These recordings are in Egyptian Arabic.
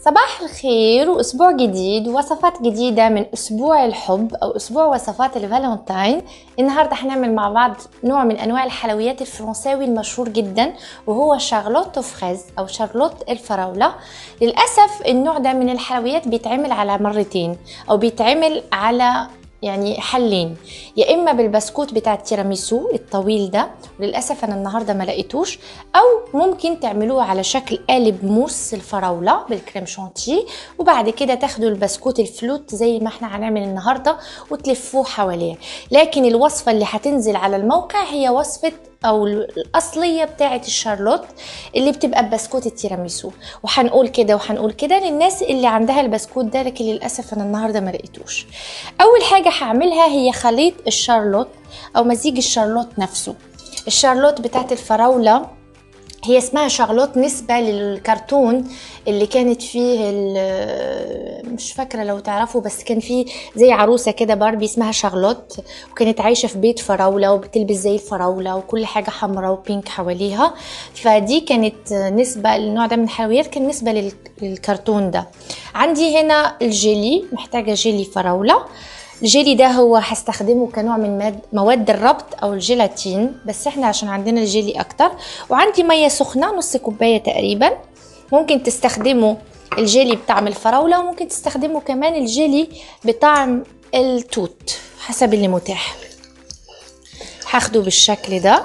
صباح الخير واسبوع جديد ووصفات جديدة من اسبوع الحب او اسبوع وصفات الفالنتاين النهاردة هنعمل مع بعض نوع من انواع الحلويات الفرنساوي المشهور جدا وهو شارلوت فريز او شارلوت الفراولة للأسف النوع ده من الحلويات بيتعمل على مرتين او بيتعمل على يعني حلين يا اما بالبسكوت بتاع التيراميسو الطويل ده وللاسف انا النهارده ما لقيتوش او ممكن تعملوه على شكل قالب موس الفراوله بالكريم شانتيه وبعد كده تاخدوا البسكوت الفلوت زي ما احنا هنعمل النهارده وتلفوه حواليه لكن الوصفه اللي هتنزل على الموقع هي وصفه او الاصليه بتاعه الشارلوت اللي بتبقى ببسكوت التيراميسو وهنقول كده وهنقول كده للناس اللي عندها البسكوت ده لكن للاسف انا النهارده ما لقيتوش اول حاجه هعملها هي خليط الشارلوت او مزيج الشارلوت نفسه الشارلوت بتاعت الفراوله هي اسمها شارلوت نسبة للكرتون اللي كانت فيه مش فاكرة لو تعرفوا بس كان فيه زي عروسة كده باربي اسمها شارلوت وكانت عايشة في بيت فراولة وبتلبس زي الفراولة وكل حاجة حمراء وبينك حواليها فدي كانت نسبة للنوع ده من الحلويات كان نسبة للكرتون ده عندي هنا الجيلي محتاجة جيلي فراولة الجيلي ده هو هستخدمه كنوع من مواد الربط او الجيلاتين بس احنا عشان عندنا الجيلي اكتر وعندي ميه سخنه نص كوبايه تقريبا ممكن تستخدموا الجيلي بطعم الفراوله وممكن تستخدموا كمان الجيلي بطعم التوت حسب اللي متاح هاخده بالشكل ده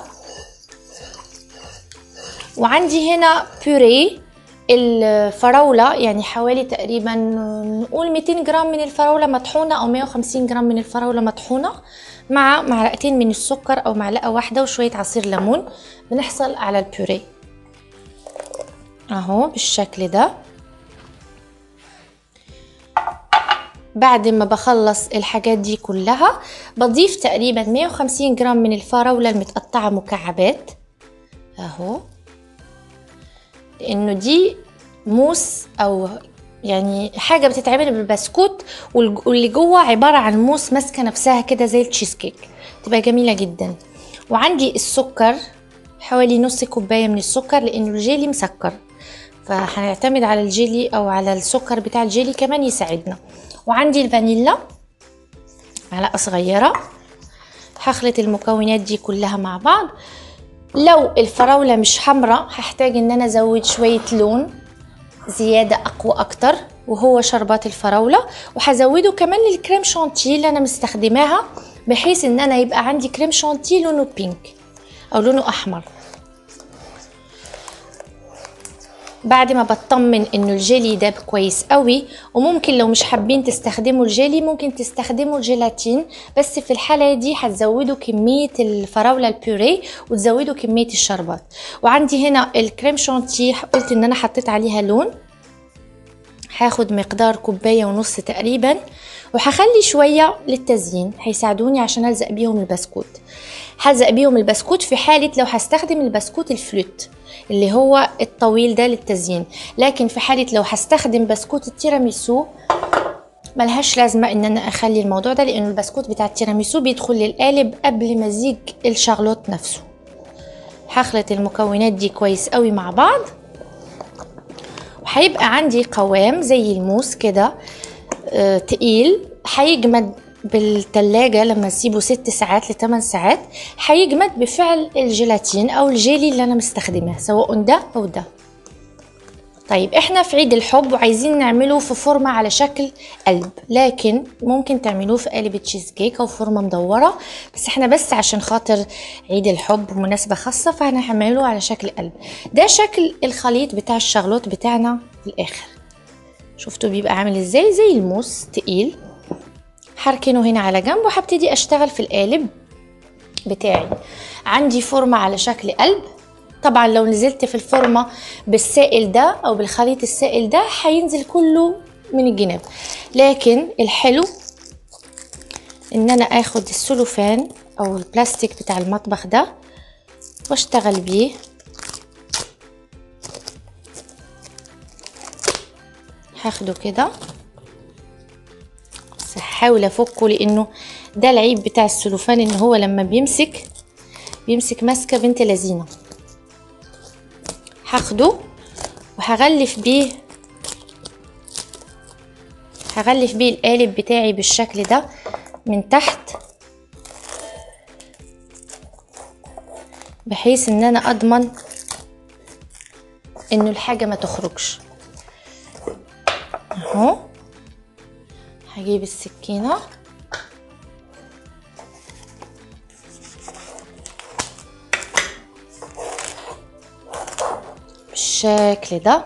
وعندي هنا بوريه الفراولة يعني حوالي تقريبا نقول 200 جرام من الفراولة مطحونة أو 150 جرام من الفراولة مطحونة مع معلقتين من السكر أو معلقة واحدة وشوية عصير ليمون بنحصل على البوريه أهو بالشكل ده بعد ما بخلص الحاجات دي كلها بضيف تقريبا 150 جرام من الفراولة المتقطعة مكعبات أهو لانه دي موس او يعني حاجة بتتعمل بالبسكوت واللي جوه عبارة عن موس ماسكة نفسها كده زي التشيز كيك تبقى جميلة جدا وعندي السكر حوالي نص كوباية من السكر لانه الجيلي مسكر فهنعتمد على الجيلي او على السكر بتاع الجيلي كمان يساعدنا وعندي الفانيلا معلقة صغيرة هخلط المكونات دي كلها مع بعض لو الفراولة مش حمراء هحتاج ان انا ازود شوية لون زيادة اقوى اكتر وهو شربات الفراولة وهزوده كمان للكريم شانتيه اللي انا مستخدماها بحيث ان انا يبقى عندي كريم شانتيه لونه بينك او لونه احمر بعد ما بطمن انه الجيلي داب كويس قوي وممكن لو مش حابين تستخدموا الجيلي ممكن تستخدموا الجيلاتين بس في الحالة دي هتزودوا كمية الفراولة البوريه وتزودوا كمية الشربات وعندي هنا الكريم شانتيه قلت ان انا حطيت عليها لون هاخد مقدار كوباية ونص تقريبا وهخلي شوية للتزيين هيساعدوني عشان الزق بيهم البسكوت هلزق بيهم البسكوت في حالة لو هستخدم البسكوت الفلوت اللي هو الطويل ده للتزيين لكن في حالة لو هستخدم بسكوت التيراميسو ملهاش لازمة ان انا اخلي الموضوع ده لان البسكوت بتاع التيراميسو بيدخل للقالب قبل مزيج الشارلوت نفسه هخلط المكونات دي كويس قوي مع بعض وهيبقى عندي قوام زي الموس كده آه تقيل هيجمد بالتلاجة لما نسيبه ست ساعات لتمن ساعات هيجمد بفعل الجيلاتين او الجيلي اللي انا مستخدماه سواء ده او ده طيب احنا في عيد الحب وعايزين نعمله في فورمة على شكل قلب لكن ممكن تعملوه في قالب تشيز كيك او فورمة مدورة بس احنا بس عشان خاطر عيد الحب ومناسبة خاصة فهنعمله على شكل قلب ده شكل الخليط بتاع الشغلوت بتاعنا في الاخر شفتوا بيبقى عامل ازاي زي الموس تقيل هركنه هنا على جنب وهبتدي اشتغل في القالب بتاعي عندي فورمة على شكل قلب طبعا لو نزلت في الفورمة بالسائل ده او بالخليط السائل ده هينزل كله من الجناب لكن الحلو ان انا اخد السلوفان او البلاستيك بتاع المطبخ ده واشتغل بيه هاخده كده بس هحاول افكه لانه ده العيب بتاع السلوفان ان هو لما بيمسك بيمسك ماسكه بنت لذينه هاخده وهغلف بيه هغلف بيه القالب بتاعي بالشكل ده من تحت بحيث ان انا اضمن انه الحاجة ما تخرجش اهو هجيب السكينة بالشكل ده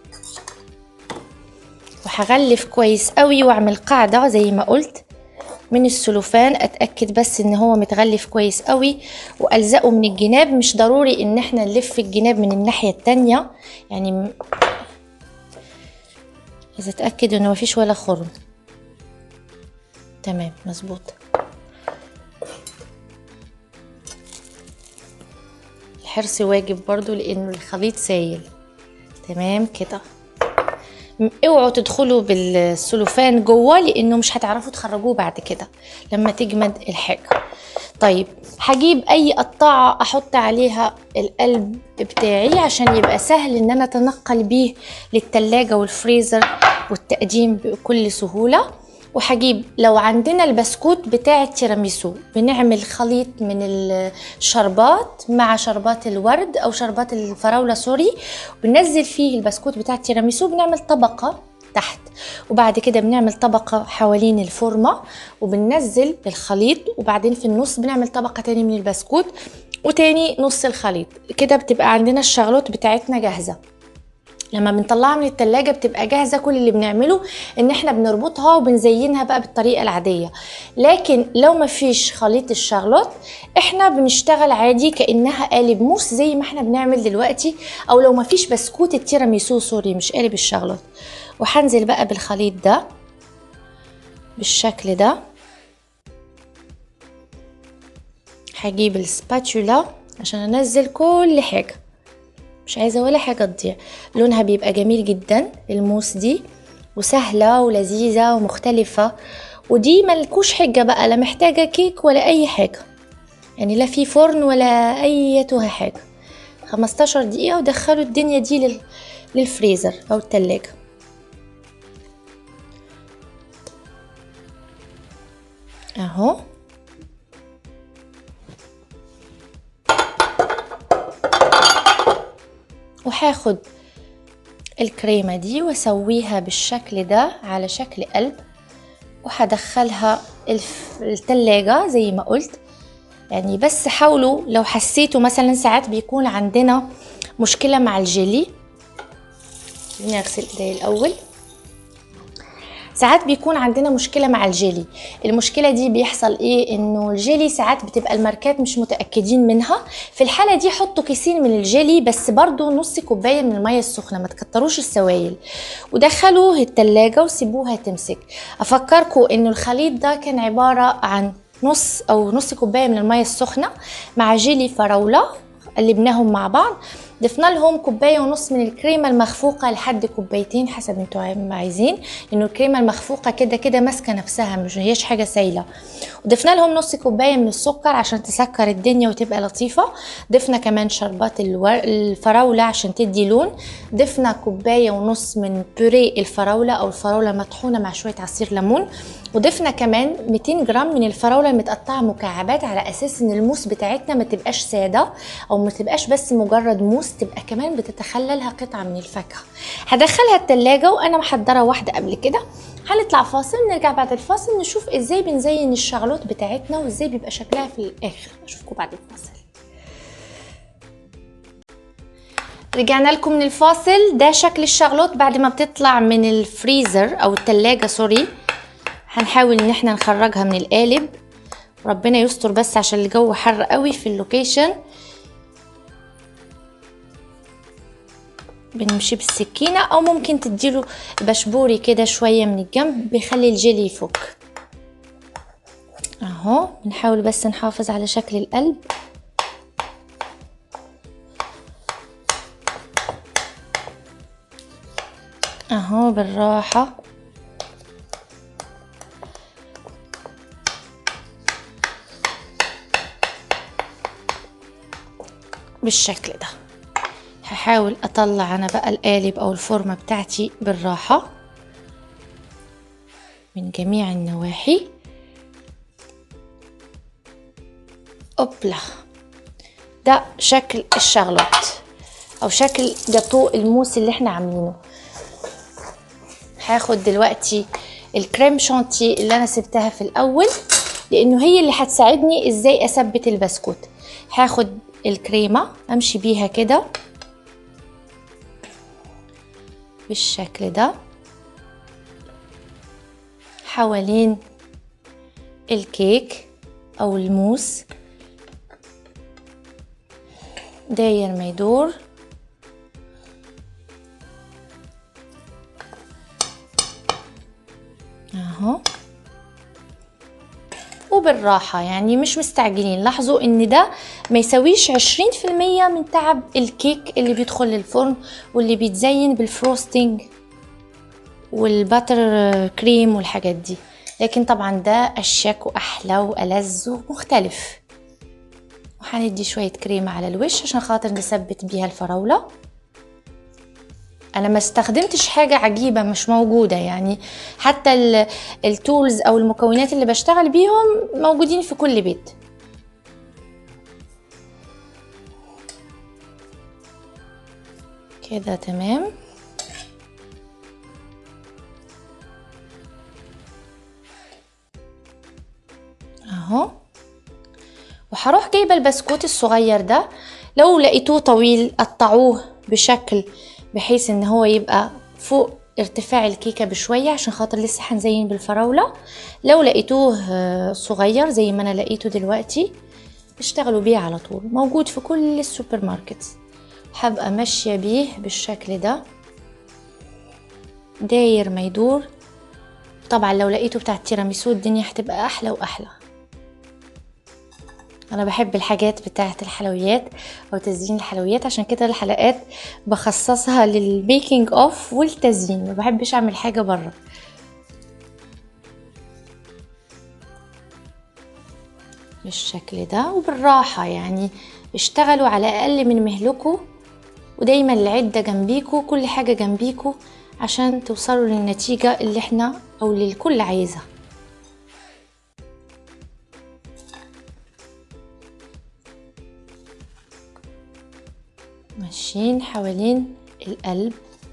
وهغلف كويس قوي واعمل قاعدة زي ما قلت من السلوفان اتاكد بس ان هو متغلف كويس قوي والزقه من الجناب مش ضروري ان احنا نلف الجناب من الناحيه التانية يعني اذا اتاكد انه مفيش ولا خرم تمام مظبوط الحرص واجب برضو لانه الخليط سايل تمام كده اوعوا تدخلوا بالسلوفان جوه لانه مش هتعرفوا تخرجوه بعد كده لما تجمد الحاجه طيب هجيب اي قطاعه احط عليها القلب بتاعي عشان يبقى سهل ان انا اتنقل بيه للتلاجة والفريزر والتقديم بكل سهوله وهجيب لو عندنا البسكوت بتاع التيراميسو بنعمل خليط من الشربات مع شربات الورد او شربات الفراوله سوري بننزل فيه البسكوت بتاع التيراميسو بنعمل طبقه تحت وبعد كده بنعمل طبقة حوالين الفورمة وبننزل الخليط وبعدين في النص بنعمل طبقة تاني من البسكوت وتاني نص الخليط كده بتبقى عندنا الشغلات بتاعتنا جاهزة لما بنطلعها من التلاجة بتبقى جاهزة كل اللي بنعمله ان احنا بنربطها وبنزينها بقى بالطريقة العادية لكن لو مفيش خليط الشغلات احنا بنشتغل عادي كأنها قالب موس زي ما احنا بنعمل دلوقتي او لو مفيش بسكوت التيراميسو سوري مش قالب الشغلات وهنزل بقى بالخليط ده بالشكل ده هجيب السباتولا عشان انزل كل حاجه مش عايزه ولا حاجه تضيع لونها بيبقى جميل جدا الموس دي وسهله ولذيذه ومختلفه ودي ملكوش حجه بقى لا محتاجه كيك ولا اي حاجه يعني لا في فرن ولا ايتها حاجه 15 دقيقه ودخلوا الدنيا دي لل... للفريزر او التلاجة اهو وهاخد الكريمة دي واسويها بالشكل ده على شكل قلب وهدخلها الف... التلاجة زي ما قلت يعني بس حاولوا لو حسيتوا مثلا ساعات بيكون عندنا مشكلة مع الجيلي نغسل ايدي الاول ساعات بيكون عندنا مشكلة مع الجيلي المشكلة دي بيحصل ايه انه الجيلي ساعات بتبقى الماركات مش متأكدين منها في الحالة دي حطوا كيسين من الجيلي بس برضو نص كوباية من المية السخنة ما تكتروش السوائل ودخلوه التلاجة وسيبوها تمسك افكركم انه الخليط ده كان عبارة عن نص او نص كوباية من المية السخنة مع جيلي فراولة قلبناهم مع بعض ضفنا لهم كوبايه ونص من الكريمه المخفوقه لحد كوبايتين حسب انتوا عايزين لانه الكريمه المخفوقه كده كده ماسكه نفسها مش هيش حاجه سايله وضفنا لهم نص كوبايه من السكر عشان تسكر الدنيا وتبقى لطيفه ضفنا كمان شربات الور... الفراوله عشان تدي لون ضفنا كوبايه ونص من بوريه الفراوله او الفراوله مطحونه مع شويه عصير ليمون وضفنا كمان 200 جرام من الفراوله المتقطعه مكعبات على اساس ان الموس بتاعتنا ما تبقاش ساده او ما تبقاش بس مجرد موس تبقى كمان بتتخللها قطعه من الفاكهه هدخلها التلاجة وانا محضره واحده قبل كده هنطلع فاصل نرجع بعد الفاصل نشوف ازاي بنزين الشغلات بتاعتنا وازاي بيبقى شكلها في الاخر اشوفكم بعد الفاصل رجعنا لكم من الفاصل ده شكل الشغلات بعد ما بتطلع من الفريزر او التلاجة سوري هنحاول ان احنا نخرجها من القالب ربنا يستر بس عشان الجو حر قوي في اللوكيشن بنمشي بالسكينة او ممكن تديله بشبوري كده شوية من الجنب بيخلي الجيلي يفك اهو بنحاول بس نحافظ على شكل القلب اهو بالراحة بالشكل ده هحاول اطلع انا بقى القالب او الفورمة بتاعتي بالراحة من جميع النواحي اوبلا ده شكل الشغلات او شكل جاتو الموس اللي احنا عاملينه هاخد دلوقتي الكريم شانتيه اللي انا سبتها في الاول لانه هي اللي هتساعدني ازاي اثبت البسكوت هاخد الكريمه امشي بيها كده بالشكل ده حوالين الكيك او الموس داير ما يدور اهو وبالراحة يعني مش مستعجلين لاحظوا ان ده ما يسويش عشرين في المية من تعب الكيك اللي بيدخل الفرن واللي بيتزين بالفروستنج والباتر كريم والحاجات دي لكن طبعا ده اشيك واحلى والذ ومختلف وهندي شوية كريمة على الوش عشان خاطر نثبت بيها الفراولة انا ما استخدمتش حاجة عجيبة مش موجودة يعني حتى التولز او المكونات اللي بشتغل بيهم موجودين في كل بيت كده تمام اهو وهروح جايبه البسكوت الصغير ده لو لقيتوه طويل قطعوه بشكل بحيث ان هو يبقى فوق ارتفاع الكيكة بشوية عشان خاطر لسه هنزين بالفراولة لو لقيتوه صغير زي ما انا لقيته دلوقتي اشتغلوا بيه على طول موجود في كل السوبر ماركت هبقى ماشية بيه بالشكل ده داير ما يدور طبعا لو لقيته بتاع التيراميسو الدنيا هتبقى احلى واحلى انا بحب الحاجات بتاعه الحلويات او تزيين الحلويات عشان كده الحلقات بخصصها للبيكنج اوف والتزيين ما بحبش اعمل حاجه بره بالشكل ده وبالراحه يعني اشتغلوا على اقل من مهلكوا ودايما العده جنبيكوا كل حاجه جنبيكوا عشان توصلوا للنتيجه اللي احنا او اللي الكل عايزها ماشيين حوالين القلب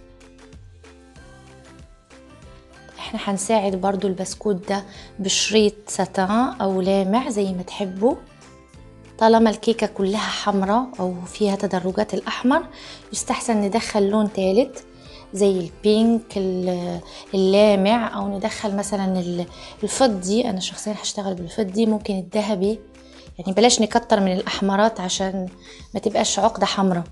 احنا هنساعد برضو البسكوت ده بشريط ساتان او لامع زي ما تحبوا طالما الكيكة كلها حمراء او فيها تدرجات الاحمر يستحسن ندخل لون ثالث زي البينك اللامع او ندخل مثلا الفضي انا شخصيا هشتغل بالفضي ممكن الذهبي يعني بلاش نكتر من الاحمرات عشان ما تبقاش عقدة حمراء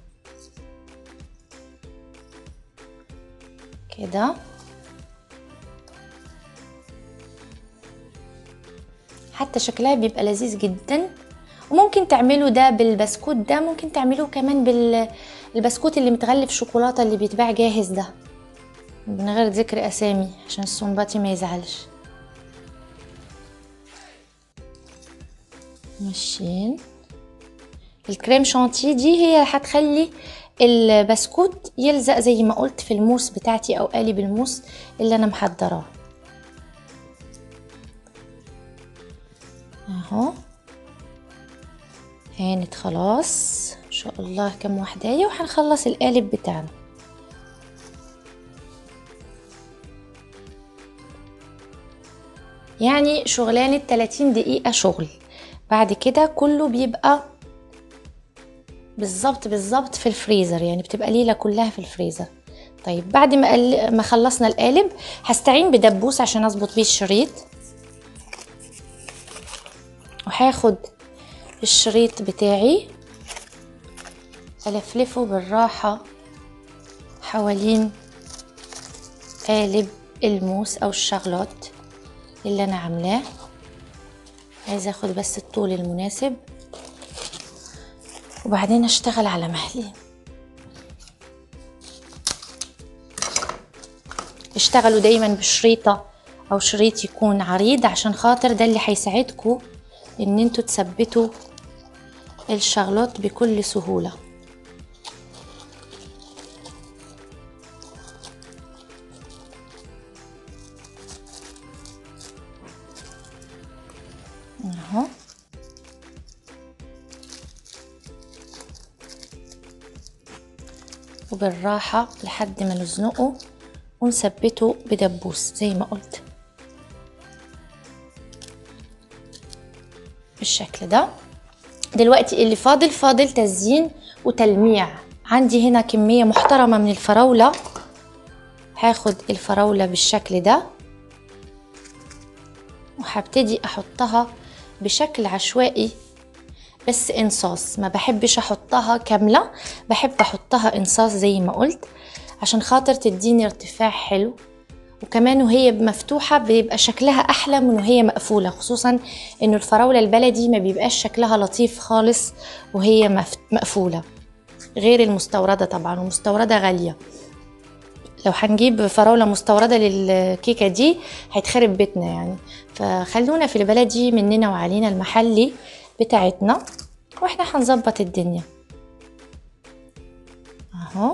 كده حتى شكلها بيبقى لذيذ جدا وممكن تعملوا ده بالبسكوت ده ممكن تعملوه كمان بالبسكوت اللي متغلف شوكولاته اللي بيتباع جاهز ده من غير ذكر اسامي عشان الصنباطي ما يزعلش ماشيين الكريم شانتيه دي هي هتخلي البسكوت يلزق زي ما قلت في الموس بتاعتي او قالب الموس اللي انا محضراه اهو هانت خلاص ان شاء الله كم وحدايه وهنخلص القالب بتاعنا يعني شغلانة 30 دقيقة شغل بعد كده كله بيبقى بالظبط بالظبط في الفريزر يعني بتبقى ليلة كلها في الفريزر طيب بعد ما قل... ما خلصنا القالب هستعين بدبوس عشان اظبط بيه الشريط وهاخد الشريط بتاعي الفلفه بالراحة حوالين قالب الموس او الشغلات اللي انا عاملاه عايزه اخد بس الطول المناسب وبعدين اشتغل على مهلي اشتغلوا دايما بشريطة او شريط يكون عريض عشان خاطر ده اللي هيساعدكم ان انتوا تثبتوا الشغلات بكل سهولة اهو وبالراحة لحد ما نزنقه ونثبته بدبوس زي ما قلت بالشكل ده دلوقتي اللي فاضل فاضل تزيين وتلميع عندي هنا كمية محترمة من الفراولة هاخد الفراولة بالشكل ده وهبتدي احطها بشكل عشوائي بس انصاص ما بحبش احطها كاملة بحب احطها انصاص زي ما قلت عشان خاطر تديني ارتفاع حلو وكمان وهي مفتوحة بيبقى شكلها أحلى من وهي مقفولة خصوصا إنه الفراولة البلدي ما بيبقاش شكلها لطيف خالص وهي مقفولة غير المستوردة طبعا المستوردة غالية لو هنجيب فراولة مستوردة للكيكة دي هيتخرب بيتنا يعني فخلونا في البلدي مننا وعلينا المحلي بتاعتنا واحنا هنظبط الدنيا اهو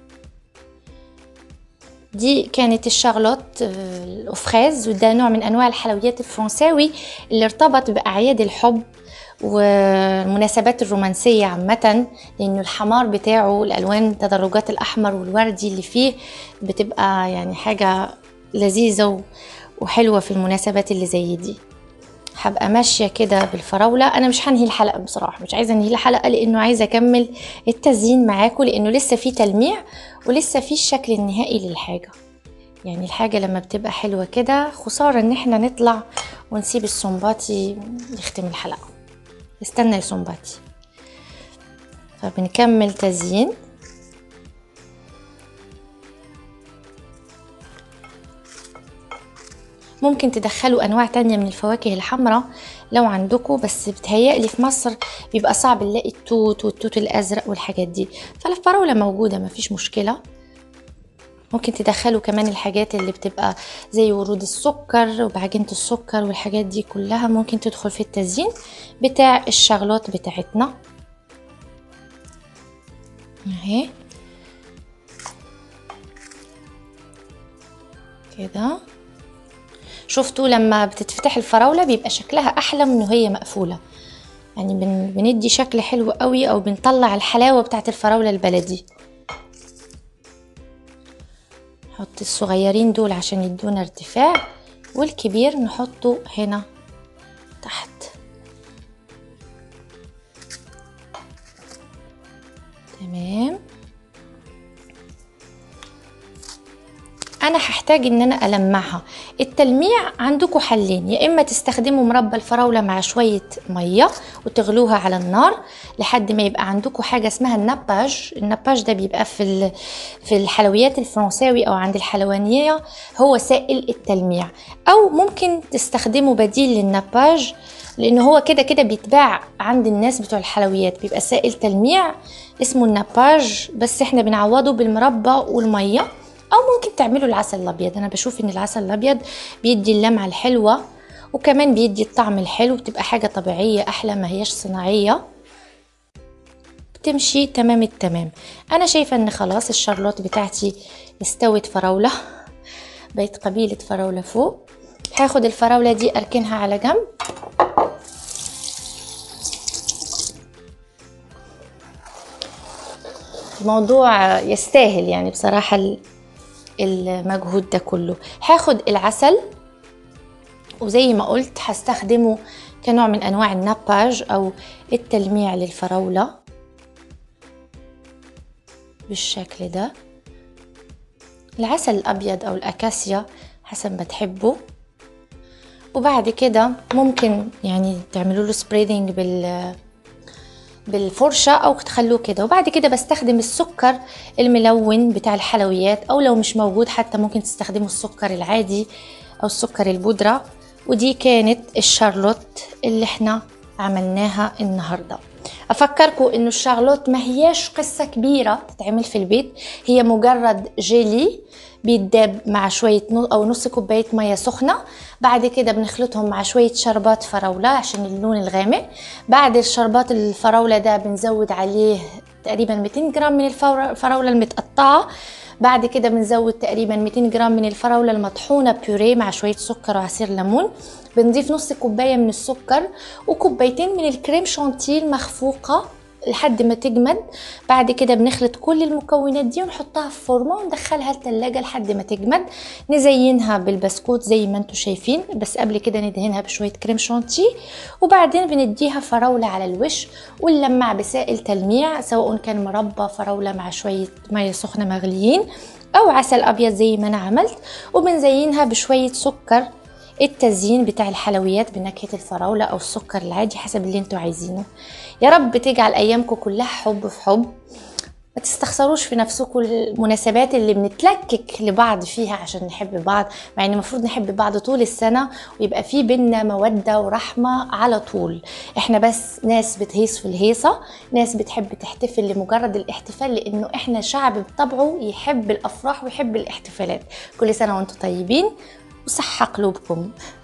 دي كانت الشارلوت الأفخاز وده نوع من أنواع الحلويات الفرنساوي اللي ارتبط بأعياد الحب والمناسبات الرومانسية عامة لأنه الحمار بتاعه الألوان تدرجات الأحمر والوردي اللي فيه بتبقى يعني حاجة لذيذة وحلوة في المناسبات اللي زي دي هبقى ماشية كده بالفراولة أنا مش هنهي الحلقة بصراحة مش عايزة أنهي الحلقة لأنه عايزة أكمل التزيين معاكم لأنه لسه في تلميع ولسه في الشكل النهائي للحاجة يعني الحاجة لما بتبقى حلوة كده خسارة إن احنا نطلع ونسيب الصنباطي يختم الحلقة استنى يا صنباطي فبنكمل تزيين ممكن تدخلوا انواع تانية من الفواكه الحمراء لو عندكم بس بتهيألي في مصر بيبقى صعب نلاقي التوت والتوت الازرق والحاجات دي فالفراوله موجوده مفيش مشكله ممكن تدخلوا كمان الحاجات اللي بتبقى زي ورود السكر وبعجينة السكر والحاجات دي كلها ممكن تدخل في التزيين بتاع الشغلات بتاعتنا اهي كده شفتوا لما بتتفتح الفراولة بيبقى شكلها أحلى من وهي مقفولة يعني بن بندي شكل حلو قوي أو بنطلع الحلاوة بتاعت الفراولة البلدي نحط الصغيرين دول عشان يدونا ارتفاع والكبير نحطه هنا تحت تمام انا هحتاج ان انا المعها التلميع عندكم حلين يا اما تستخدموا مربى الفراوله مع شويه ميه وتغلوها على النار لحد ما يبقى عندكم حاجه اسمها النباج النباج ده بيبقى في في الحلويات الفرنساوي او عند الحلوانيه هو سائل التلميع او ممكن تستخدموا بديل للنباج لانه هو كده كده بيتباع عند الناس بتوع الحلويات بيبقى سائل تلميع اسمه النباج بس احنا بنعوضه بالمربى والميه او ممكن تعملوا العسل الابيض انا بشوف ان العسل الابيض بيدي اللمعه الحلوه وكمان بيدي الطعم الحلو بتبقى حاجه طبيعيه احلى ما هيش صناعيه بتمشي تمام التمام انا شايفه ان خلاص الشارلوت بتاعتي استوت فراوله بقت قبيله فراوله فوق هاخد الفراوله دي اركنها على جنب الموضوع يستاهل يعني بصراحه المجهود ده كله هاخد العسل وزي ما قلت هستخدمه كنوع من انواع النباج او التلميع للفراولة بالشكل ده العسل الابيض او الاكاسيا حسب ما تحبوا وبعد كده ممكن يعني تعملوا له سبريدنج بال بالفرشة أو تخلوه كده وبعد كده بستخدم السكر الملون بتاع الحلويات أو لو مش موجود حتى ممكن تستخدموا السكر العادي أو السكر البودرة ودي كانت الشارلوت اللي احنا عملناها النهارده افكركم انه الشارلوت ما هياش قصه كبيره تتعمل في البيت هي مجرد جيلي بيتداب مع شويه او نص كوبايه ميه سخنه بعد كده بنخلطهم مع شويه شربات فراوله عشان اللون الغامق بعد الشربات الفراوله ده بنزود عليه تقريبا 200 جرام من الفراوله المتقطعه بعد كده بنزود تقريبا 200 جرام من الفراوله المطحونه بيوريه مع شويه سكر وعصير ليمون بنضيف نص كوبايه من السكر وكوبايتين من الكريم شانتيه المخفوقه لحد ما تجمد بعد كده بنخلط كل المكونات دي ونحطها في فورمه وندخلها التلاجة لحد ما تجمد نزينها بالبسكوت زي ما انتم شايفين بس قبل كده ندهنها بشويه كريم شانتيه وبعدين بنديها فراوله على الوش ونلمع بسائل تلميع سواء كان مربى فراوله مع شويه ميه سخنه مغليين او عسل ابيض زي ما انا عملت وبنزينها بشويه سكر التزيين بتاع الحلويات بنكهة الفراولة أو السكر العادي حسب اللي انتوا عايزينه يا رب تجعل أيامكم كلها حب في حب ما تستخسروش في نفسكم المناسبات اللي بنتلكك لبعض فيها عشان نحب بعض مع ان المفروض نحب بعض طول السنة ويبقى في بينا مودة ورحمة على طول احنا بس ناس بتهيص في الهيصة ناس بتحب تحتفل لمجرد الاحتفال لانه احنا شعب بطبعه يحب الافراح ويحب الاحتفالات كل سنة وانتم طيبين وصحة قلوبكم